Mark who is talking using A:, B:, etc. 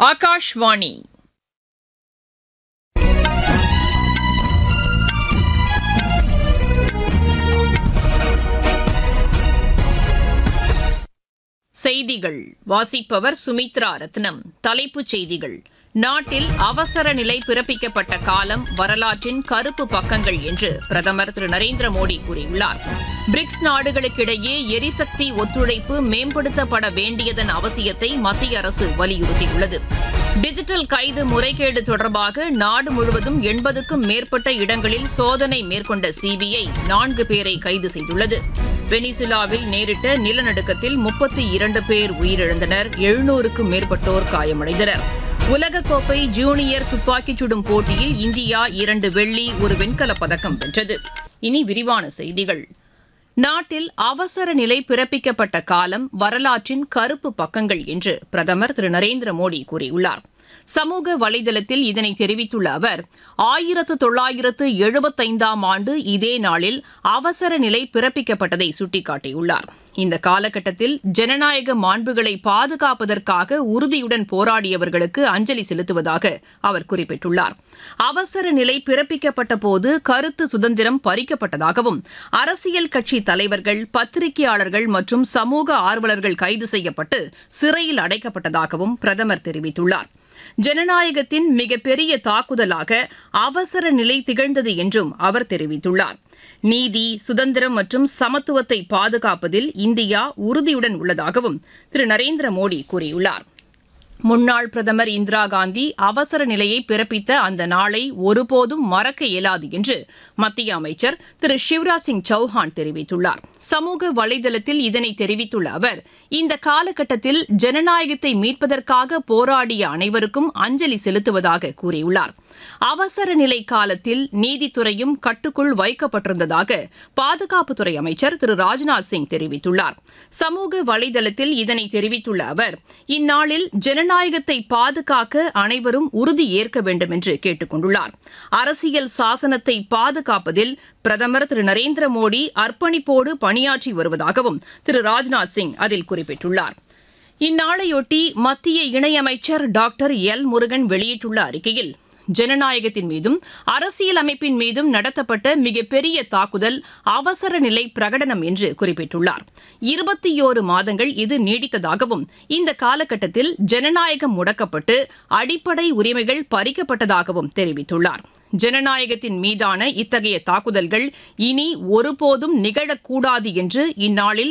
A: ஆகாஷ்வாணி செய்திகள் வாசிப்பவர் சுமித்ரா ரத்னம் தலைப்புச் செய்திகள் நாட்டில் அவசர நிலை பிறப்பிக்கப்பட்ட காலம் வரலாற்றின் கருப்பு பக்கங்கள் என்று பிரதமர் திரு நரேந்திர மோடி கூறியுள்ளார் பிரிக்ஸ் நாடுகளுக்கிடையே எரிசக்தி ஒத்துழைப்பு மேம்படுத்தப்பட வேண்டியதன் அவசியத்தை மத்திய அரசு வலியுறுத்தியுள்ளது டிஜிட்டல் கைது முறைகேடு தொடர்பாக நாடு முழுவதும் எண்பதுக்கும் மேற்பட்ட இடங்களில் சோதனை மேற்கொண்ட சிபிஐ நான்கு பேரை கைது செய்துள்ளது வெனிசுலாவில் நேரிட்ட நிலநடுக்கத்தில் முப்பத்தி இரண்டு பேர் உயிரிழந்தனர் எழுநூறுக்கும் மேற்பட்டோர் காயமடைந்தனர் உலகக்கோப்பை ஜூனியர் துப்பாக்கிச் சுடும் போட்டியில் இந்தியா இரண்டு வெள்ளி ஒரு வெண்கலப் பதக்கம் வென்றது இனி விரிவான செய்திகள் நாட்டில் அவசர நிலை பிறப்பிக்கப்பட்ட காலம் வரலாற்றின் கருப்பு பக்கங்கள் என்று பிரதமர் திரு நரேந்திர மோடி கூறியுள்ளார் சமூக வலைதளத்தில் இதனை தெரிவித்துள்ள அவர் ஆயிரத்து தொள்ளாயிரத்து எழுபத்தைந்தாம் ஆண்டு இதே நாளில் அவசர நிலை பிறப்பிக்கப்பட்டதை சுட்டிக்காட்டியுள்ளார் இந்த காலகட்டத்தில் ஜனநாயக மாண்புகளை பாதுகாப்பதற்காக உறுதியுடன் போராடியவர்களுக்கு அஞ்சலி செலுத்துவதாக அவர் குறிப்பிட்டுள்ளார் அவசர நிலை பிறப்பிக்கப்பட்ட போது கருத்து சுதந்திரம் பறிக்கப்பட்டதாகவும் அரசியல் கட்சி தலைவர்கள் பத்திரிகையாளர்கள் மற்றும் சமூக ஆர்வலர்கள் கைது செய்யப்பட்டு சிறையில் அடைக்கப்பட்டதாகவும் பிரதமர் தெரிவித்துள்ளார் ஜனநாயகத்தின் மிகப்பெரிய தாக்குதலாக அவசர நிலை திகழ்ந்தது என்றும் அவர் தெரிவித்துள்ளார் நீதி சுதந்திரம் மற்றும் சமத்துவத்தை பாதுகாப்பதில் இந்தியா உறுதியுடன் உள்ளதாகவும் திரு நரேந்திர மோடி கூறியுள்ளார் முன்னாள் பிரதமர் இந்திரா காந்தி அவசர நிலையை பிறப்பித்த அந்த நாளை ஒருபோதும் மறக்க இயலாது என்று மத்திய அமைச்சர் திரு சிவராஜ் சிங் சௌஹான் தெரிவித்துள்ளார் சமூக வலைதளத்தில் இதனை தெரிவித்துள்ள அவர் இந்த காலகட்டத்தில் ஜனநாயகத்தை மீட்பதற்காக போராடிய அனைவருக்கும் அஞ்சலி செலுத்துவதாக கூறியுள்ளார் அவசர நிலை காலத்தில் நீதித்துறையும் கட்டுக்குள் வைக்கப்பட்டிருந்ததாக பாதுகாப்புத்துறை அமைச்சர் திரு ராஜ்நாத் சிங் தெரிவித்துள்ளார் சமூக வலைதளத்தில் இதனை தெரிவித்துள்ள அவர் இந்நாளில் ஜனநாயகத்தை பாதுகாக்க அனைவரும் உறுதி ஏற்க வேண்டும் என்று கேட்டுக் கொண்டுள்ளார் அரசியல் சாசனத்தை பாதுகாப்பதில் பிரதமர் திரு நரேந்திர மோடி அர்ப்பணிப்போடு பணியாற்றி வருவதாகவும் திரு ராஜ்நாத் சிங் அதில் குறிப்பிட்டுள்ளார் இந்நாளையொட்டி மத்திய இணையமைச்சர் டாக்டர் எல் முருகன் வெளியிட்டுள்ள அறிக்கையில் ஜனநாயகத்தின் மீதும் அரசியல் அமைப்பின் மீதும் நடத்தப்பட்ட மிகப்பெரிய தாக்குதல் அவசர நிலை பிரகடனம் என்று குறிப்பிட்டுள்ளார் இருபத்தியோரு மாதங்கள் இது நீடித்ததாகவும் இந்த காலகட்டத்தில் ஜனநாயகம் முடக்கப்பட்டு அடிப்படை உரிமைகள் பறிக்கப்பட்டதாகவும் தெரிவித்துள்ளார் ஜனநாயகத்தின் மீதான இத்தகைய தாக்குதல்கள் இனி ஒருபோதும் நிகழக்கூடாது என்று இந்நாளில்